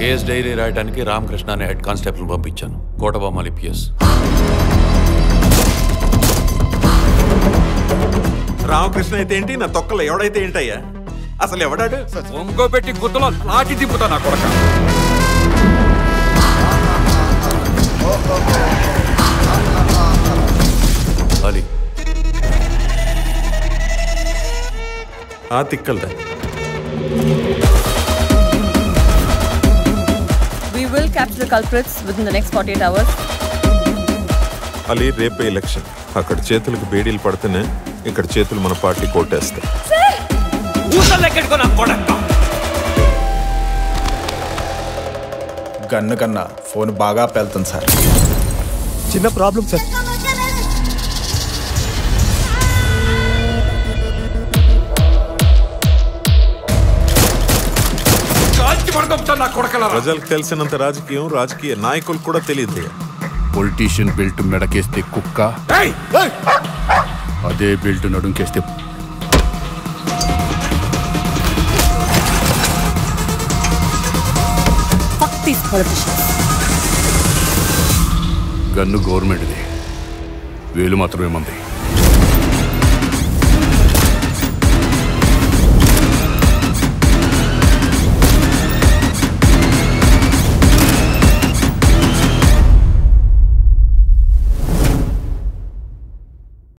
Case dairy రాయడానికి రామకృష్ణ అనే head constable పంపించాను కోటబొమ్మాలి పిఎస్ రామకృష్ణ అయితే ఏంటి నా తొక్కలు ఎవడైతే ఏంటయ్యా అసలు ఎవడాడు ఒంగోబెట్టి గుద్దలో లాటి దింపుతా నా కొడక అలీ ఆ తిక్కలదా We will capture the culprits within the next 48 hours. Ali రేపే ఎలక్షన్ అక్కడ చేతులకు బేడీలు పడితేనే ఇక్కడ చేతులు మన పార్టీ కొట్టేస్తాయి గన్ను కన్నా ఫోన్ బాగా పేలుతుంది సార్ చిన్న ప్రాబ్లం సార్ కాల్చి పడగొప్తా నా కొడకల ప్రజలకు తెలిసినంత రాజకీయం రాజకీయ నాయకులు కూడా తెలియదు పొలిటీషియన్ బెల్ట్ మెడకేస్తే కుక్క అదే బెల్ట్ నడుంకేస్తే Fuck these politicians. గన్ను గవర్నమెంట్ది వేలు మాత్రమే మంది